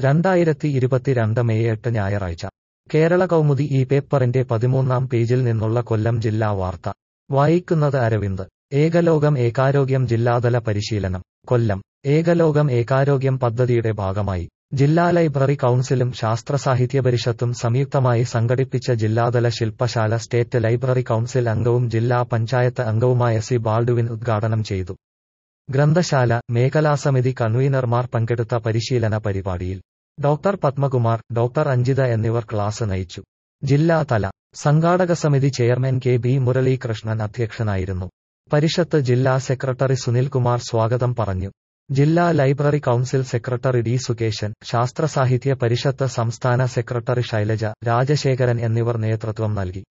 രണ്ടായിരത്തി ഇരുപത്തിരണ്ട് മെയ് എട്ട് ഞായറാഴ്ച കേരള കൗമുദി ഈ പേപ്പറിന്റെ പതിമൂന്നാം പേജിൽ നിന്നുള്ള കൊല്ലം ജില്ലാ വാർത്ത വായിക്കുന്നത് അരവിന്ദ് ഏകലോകം ഏകാരോഗ്യം ജില്ലാതല പരിശീലനം കൊല്ലം ഏകലോകം ഏകാരോഗ്യം പദ്ധതിയുടെ ഭാഗമായി ജില്ലാ ലൈബ്രറി കൗൺസിലും ശാസ്ത്ര സാഹിത്യ പരിഷത്തും സംയുക്തമായി സംഘടിപ്പിച്ച ജില്ലാതല ശില്പശാല സ്റ്റേറ്റ് ലൈബ്രറി കൗൺസിൽ അംഗവും ജില്ലാ പഞ്ചായത്ത് അംഗവുമായ സി ബാൾഡുവിൻ ഉദ്ഘാടനം ചെയ്തു ഗ്രന്ഥശാല മേഖലാസമിതി കൺവീനർമാർ പങ്കെടുത്ത പരിശീലന പരിപാടിയിൽ ഡോക്ടർ പത്മകുമാർ ഡോക്ടർ അഞ്ജിത എന്നിവർ ക്ലാസ് നയിച്ചു ജില്ലാതല സംഘാടക സമിതി ചെയർമാൻ കെ ബി മുരളീകൃഷ്ണൻ അധ്യക്ഷനായിരുന്നു പരിഷത്ത് ജില്ലാ സെക്രട്ടറി സുനിൽകുമാർ സ്വാഗതം പറഞ്ഞു ജില്ലാ library council secretary D Sukeshan Sasthra Sahithya പരിഷത്ത് സംസ്ഥാന സെക്രട്ടറി ശൈലജ രാജശേഖരൻ എന്നിവർ നേതൃത്വം നൽകി